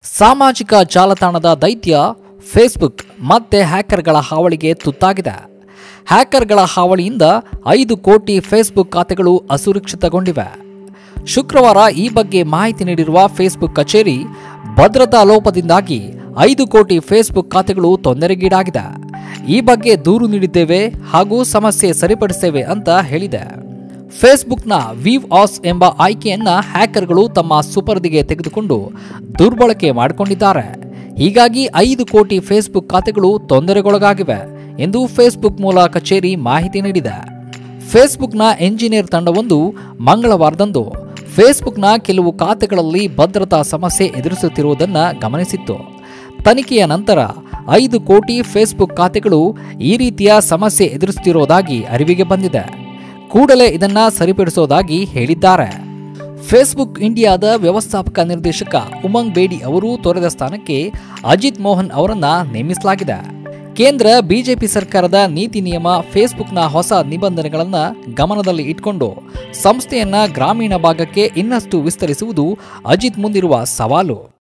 ಸಾಮಾಜಿಕ ಜಾಲತಾಣದ ದೈತ್ಯ ಫೇಸ್ಬುಕ್ ಮತ್ತೆ ಹ್ಯಾಕರ್ಗಳ ಹಾವಳಿಗೆ ತುತ್ತಾಗಿದೆ ಹ್ಯಾಕರ್ಗಳ ಹಾವಳಿಯಿಂದ ಐದು ಕೋಟಿ ಫೇಸ್ಬುಕ್ ಖಾತೆಗಳು ಅಸುರಕ್ಷಿತಗೊಂಡಿವೆ ಶುಕ್ರವಾರ ಈ ಬಗ್ಗೆ ಮಾಹಿತಿ ನೀಡಿರುವ ಫೇಸ್ಬುಕ್ ಕಚೇರಿ ಭದ್ರತಾ ಲೋಪದಿಂದಾಗಿ ಐದು ಕೋಟಿ ಫೇಸ್ಬುಕ್ ಖಾತೆಗಳು ತೊಂದರೆಗೀಡಾಗಿದೆ ಈ ಬಗ್ಗೆ ದೂರು ನೀಡಿದ್ದೇವೆ ಹಾಗೂ ಸಮಸ್ಯೆ ಸರಿಪಡಿಸ್ತೇವೆ ಅಂತ ಹೇಳಿದೆ ಫೇಸ್ಬುಕ್ನ ವೀವ್ ಆಸ್ ಎಂಬ ಆಯ್ಕೆಯನ್ನ ಹ್ಯಾಕರ್ಗಳು ತಮ್ಮ ಸುಪರ್ದಿಗೆ ತೆಗೆದುಕೊಂಡು ದುರ್ಬಳಕೆ ಮಾಡಿಕೊಂಡಿದ್ದಾರೆ ಹೀಗಾಗಿ ಐದು ಕೋಟಿ ಫೇಸ್ಬುಕ್ ಖಾತೆಗಳು ತೊಂದರೆಗೊಳಗಾಗಿವೆ ಎಂದು ಫೇಸ್ಬುಕ್ ಮೂಲ ಕಚೇರಿ ಮಾಹಿತಿ ನೀಡಿದೆ ಫೇಸ್ಬುಕ್ನ ಎಂಜಿನಿಯರ್ ತಂಡವೊಂದು ಮಂಗಳವಾರದಂದು ಫೇಸ್ಬುಕ್ನ ಕೆಲವು ಖಾತೆಗಳಲ್ಲಿ ಭದ್ರತಾ ಸಮಸ್ಯೆ ಎದುರಿಸುತ್ತಿರುವುದನ್ನು ಗಮನಿಸಿತ್ತು ತನಿಖೆಯ ನಂತರ ಐದು ಕೋಟಿ ಫೇಸ್ಬುಕ್ ಖಾತೆಗಳು ಈ ರೀತಿಯ ಸಮಸ್ಯೆ ಎದುರಿಸುತ್ತಿರುವುದಾಗಿ ಅರಿವಿಗೆ ಬಂದಿದೆ ಕೂಡಲೇ ಇದನ್ನ ಸರಿಪಡಿಸೋದಾಗಿ ಹೇಳಿದ್ದಾರೆ ಫೇಸ್ಬುಕ್ ಇಂಡಿಯಾದ ವ್ಯವಸ್ಥಾಪಕ ನಿರ್ದೇಶಕ ಉಮಂಗ್ ಬೇಡಿ ಅವರು ತೊರೆದ ಸ್ಥಾನಕ್ಕೆ ಅಜಿತ್ ಮೋಹನ್ ಅವರನ್ನ ನೇಮಿಸಲಾಗಿದೆ ಕೇಂದ್ರ ಬಿಜೆಪಿ ಸರ್ಕಾರದ ನೀತಿ ನಿಯಮ ಫೇಸ್ಬುಕ್ನ ಹೊಸ ನಿಬಂಧನೆಗಳನ್ನು ಗಮನದಲ್ಲಿ ಇಟ್ಕೊಂಡು ಸಂಸ್ಥೆಯನ್ನ ಗ್ರಾಮೀಣ ಭಾಗಕ್ಕೆ ಇನ್ನಷ್ಟು ವಿಸ್ತರಿಸುವುದು ಅಜಿತ್ ಮುಂದಿರುವ ಸವಾಲು